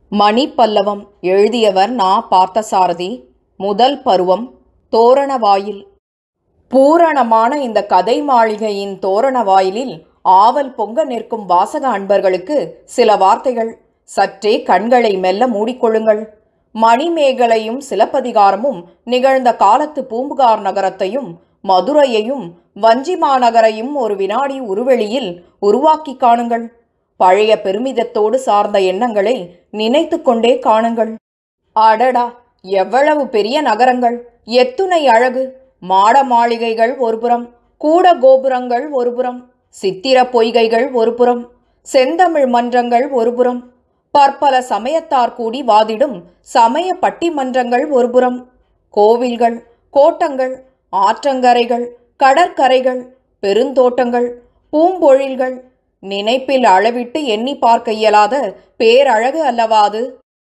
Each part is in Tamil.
மணிப்பல்லவம் எழுதியவர் நா பார்த்தசாரதி முதல் பருவம் தோரணவாயில் பூரணமான இந்த கதை மாளிகையின் தோரண வாயிலில் ஆவல் பொங்க நிற்கும் வாசக அன்பர்களுக்கு சில வார்த்தைகள் சற்றே கண்களை மெல்ல மூடிக்கொள்ளுங்கள் மணிமேகலையும் சிலப்பதிகாரமும் நிகழ்ந்த காலத்து பூம்புகார் நகரத்தையும் மதுரையையும் வஞ்சிமாநகரையும் ஒரு வினாடி உருவெளியில் உருவாக்கி காணுங்கள் பழைய பெருமிதத்தோடு சார்ந்த எண்ணங்களை நினைத்து கொண்டே காணுங்கள் அடடா எவ்வளவு பெரிய நகரங்கள் எத்துணை அழகு மாட மாளிகைகள் ஒருபுறம் கூட கோபுரங்கள் ஒருபுறம் சித்திர பொய்கைகள் ஒருபுறம் செந்தமிழ் மன்றங்கள் ஒருபுறம் பற்பல சமயத்தார் கூடி வாதிடும் சமய பட்டிமன்றங்கள் ஒருபுறம் கோவில்கள் கோட்டங்கள் ஆற்றங்கரைகள் கடற்கரைகள் பெருந்தோட்டங்கள் பூம்பொழில்கள் நினைப்பில் அளவிட்டு எண்ணி பார்க்க இயலாத பேரழகு அல்லவா அது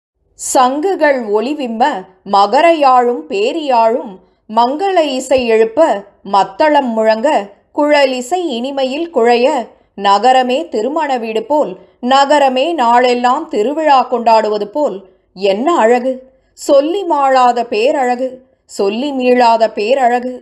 சங்குகள் ஒளிவிம்ம மகரையாழும் பேரியாழும் மங்கள இசை எழுப்ப மத்தளம் முழங்க குழலிசை இனிமையில் குழைய நகரமே திருமண வீடு போல் நகரமே நாளெல்லாம் திருவிழா கொண்டாடுவது போல் என்ன அழகு சொல்லி மாளாத பேரழகு சொல்லி மீளாத பேரழகு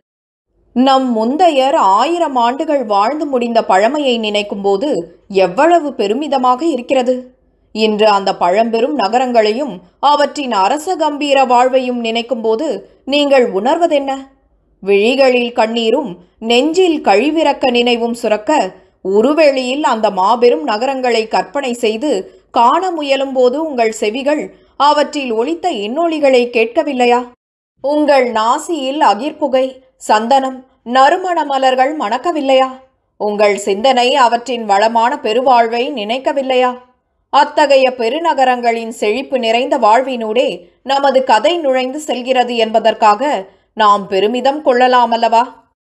நம் முந்தையர் ஆயிரம் ஆண்டுகள் வாழ்ந்து முடிந்த பழமையை நினைக்கும்போது எவ்வளவு பெருமிதமாக இருக்கிறது இன்று அந்த பழம்பெரும் நகரங்களையும் அவற்றின் அரச கம்பீர வாழ்வையும் நினைக்கும்போது நீங்கள் உணர்வதென்ன விழிகளில் கண்ணீரும் நெஞ்சில் கழிவிறக்க நினைவும் சுரக்க உருவெளியில் அந்த மாபெரும் நகரங்களை கற்பனை செய்து காண முயலும்போது உங்கள் செவிகள் அவற்றில் ஒலித்த இன்னொலிகளை கேட்கவில்லையா உங்கள் நாசியில் அகிர்புகை சந்தனம் நறுமண மலர்கள் மணக்கவில்லையா உங்கள் சிந்தனை அவற்றின் வளமான பெருவாழ்வை நினைக்கவில்லையா அத்தகைய பெருநகரங்களின் செழிப்பு நிறைந்த வாழ்வினூடே நமது கதை நுழைந்து செல்கிறது என்பதற்காக நாம் பெருமிதம் கொள்ளலாமல்லவா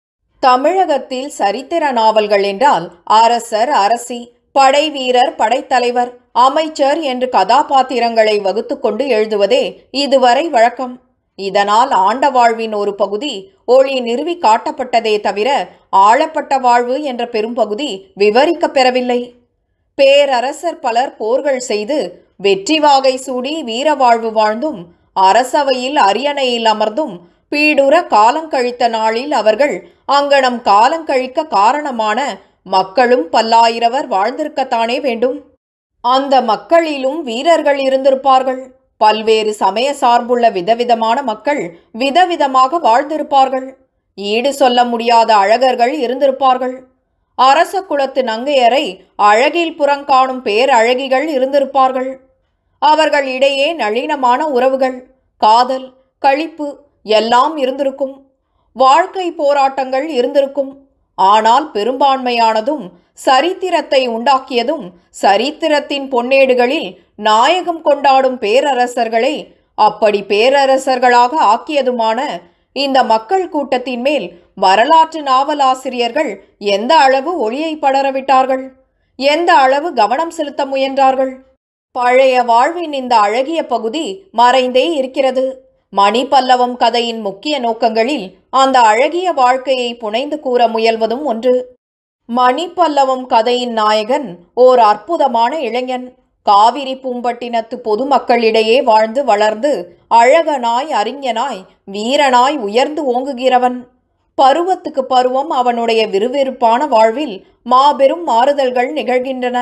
தமிழகத்தில் சரித்திர நாவல்கள் என்றால் அரசர் அரசி படை வீரர் படைத்தலைவர் அமைச்சர் என்று கதாபாத்திரங்களை வகுத்துக்கொண்டு எழுதுவதே இதுவரை வழக்கம் இதனால் ஆண்ட வாழ்வின் ஒரு பகுதி ஒளி நிறுவி காட்டப்பட்டதே தவிர ஆளப்பட்ட வாழ்வு என்ற பெரும்பகுதி விவரிக்கப் பெறவில்லை பேரரசர் பலர் போர்கள் செய்து வெற்றி வாகை சூடி வீர வாழ்வு வாழ்ந்தும் அரசவையில் அரியணையில் அமர்ந்தும் பீடுற காலங்கழித்த நாளில் அவர்கள் அங்கனம் காலங்கழிக்க காரணமான மக்களும் பல்லாயிரவர் வாழ்ந்திருக்கத்தானே வேண்டும் அந்த மக்களிலும் வீரர்கள் இருந்திருப்பார்கள் பல்வேறு சமய சார்புள்ள விதவிதமான மக்கள் விதவிதமாக வாழ்ந்திருப்பார்கள் ஈடு சொல்ல முடியாத அழகர்கள் இருந்திருப்பார்கள் அரச குலத்து நங்கையரை அழகில் புறங்காணும் பேரழகிகள் இருந்திருப்பார்கள் அவர்கள் இடையே நளினமான உறவுகள் காதல் களிப்பு எல்லாம் இருந்திருக்கும் வாழ்க்கை போராட்டங்கள் இருந்திருக்கும் ஆனால் பெரும்பான்மையானதும் சரித்திரத்தை உண்டாக்கியதும் சரித்திரத்தின் பொன்னேடுகளில் நாயகம் கொண்டாடும் பேரரசர்களை அப்படி பேரரசர்களாக ஆக்கியதுமான இந்த மக்கள் கூட்டத்தின் மேல் வரலாற்று நாவலாசிரியர்கள் எந்த அளவு ஒளியை படரவிட்டார்கள் எந்த அளவு கவனம் செலுத்த முயன்றார்கள் பழைய வாழ்வின் இந்த அழகிய பகுதி மறைந்தே இருக்கிறது மணிப்பல்லவம் கதையின் முக்கிய நோக்கங்களில் அந்த அழகிய வாழ்க்கையை புனைந்து கூற முயல்வதும் ஒன்று மணிப்பல்லவம் கதையின் நாயகன் ஓர் அற்புதமான இளைஞன் காவிரி பூம்பட்டினத்து பொதுமக்களிடையே வாழ்ந்து வளர்ந்து அழகனாய் அறிஞனாய் வீரனாய் உயர்ந்து ஓங்குகிறவன் பருவத்துக்கு பருவம் அவனுடைய விறுவிறுப்பான வாழ்வில் மாபெரும் மாறுதல்கள் நிகழ்கின்றன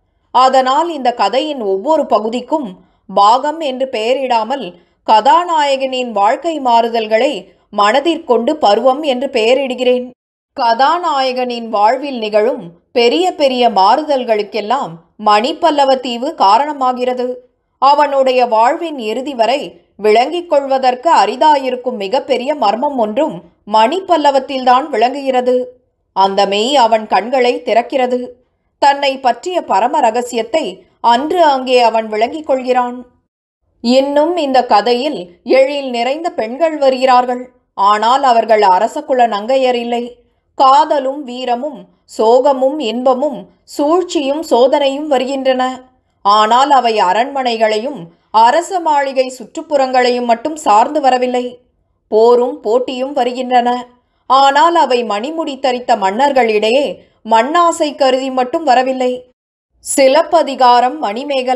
அதனால் இந்த கதையின் ஒவ்வொரு பகுதிக்கும் பாகம் என்று பெயரிடாமல் கதாநாயகனின் வாழ்க்கை மாறுதல்களை மனதிற்கொண்டு பருவம் என்று பெயரிடுகிறேன் கதாநாயகனின் வாழ்வில் நிகழும் பெரிய பெரிய மாறுதல்களுக்கெல்லாம் மணிப்பல்லவ தீவு காரணமாகிறது அவனுடைய வாழ்வின் இறுதி வரை விளங்கிக் கொள்வதற்கு அரிதாயிருக்கும் மிகப்பெரிய மர்மம் ஒன்றும் மணிப்பல்லவத்தில்தான் விளங்குகிறது அந்த மெய் அவன் கண்களை திறக்கிறது தன்னை பற்றிய பரம ரகசியத்தை அன்று அங்கே அவன் விளங்கிக் கொள்கிறான் இன்னும் இந்த கதையில் எழில் நிறைந்த பெண்கள் வருகிறார்கள் ஆனால் அவர்கள் அரசகுல நங்கையர் இல்லை காதலும் வீரமும் சோகமும் இன்பமும் சூழ்ச்சியும் சோதனையும் வருகின்றன ஆனால் அவை அரண்மனைகளையும் அரச மாளிகை சுற்றுப்புறங்களையும் மட்டும் சார்ந்து வரவில்லை போரும் போட்டியும் வருகின்றன ஆனால் அவை மணிமுடி தரித்த மன்னர்களிடையே மண்ணாசை கருதி மட்டும் வரவில்லை சிலப்பதிகாரம் மணிமேகலை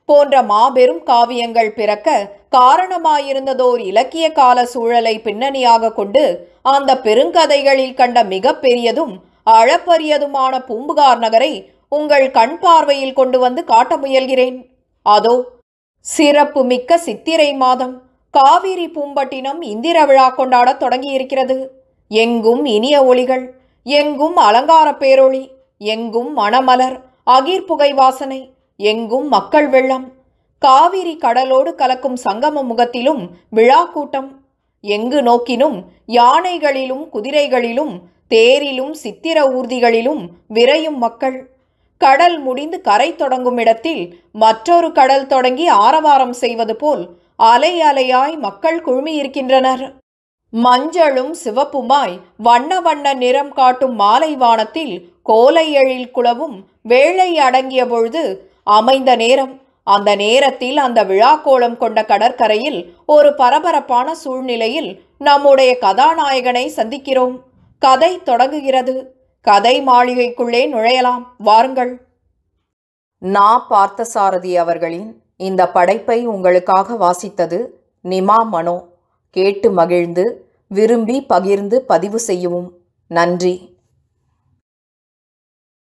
போன்ற மாபெரும் காவியங்கள் பிறக்க காரணமாயிருந்ததோர் இலக்கிய கால சூழலை பின்னணியாக கொண்டு அந்த பெருங்கதைகளில் கண்ட மிக பெரியதும் அளப்பரியதுமான பூம்புகார் நகரை உங்கள் கண் பார்வையில் கொண்டு வந்து காட்ட முயல்கிறேன் அதோ சிறப்பு மிக்க சித்திரை மாதம் காவிரி பூம்பட்டினம் இந்திர விழா கொண்டாடத் தொடங்கியிருக்கிறது எங்கும் இனிய ஒளிகள் எங்கும் அலங்கார பேரொளி எங்கும் மணமலர் அகிர் புகை வாசனை எங்கும் மக்கள் வெள்ளம் காவிரி கடலோடு கலக்கும் சங்கம முகத்திலும் விழா கூட்டம் எங்கு நோக்கினும் யானைகளிலும் குதிரைகளிலும் தேரிலும் சித்திர ஊர்திகளிலும் விரையும் மக்கள் கடல் முடிந்து கரை தொடங்கும் இடத்தில் மற்றொரு கடல் தொடங்கி ஆரவாரம் செய்வது போல் அலை அலையாய் மக்கள் குழுமியிருக்கின்றனர் மஞ்சளும் சிவப்புமாய் வண்ண வண்ண நிறம் காட்டும் மாலை வானத்தில் கோலை எழில் குளவும் வேளை அடங்கிய பொழுது அமைந்த நேரம் அந்த நேரத்தில் அந்த விழாக்கோலம் கொண்ட கடற்கரையில் ஒரு பரபரப்பான சூழ்நிலையில் நம்முடைய கதாநாயகனை சந்திக்கிறோம் கதை தொடங்குகிறது கதை மாளிகைக்குள்ளே நுழையலாம் வாருங்கள் நா பார்த்தசாரதி அவர்களின் இந்த படைப்பை உங்களுக்காக வாசித்தது நிமா மனோ கேட்டு மகிழ்ந்து விரும்பி பகிர்ந்து பதிவு செய்யவும் நன்றி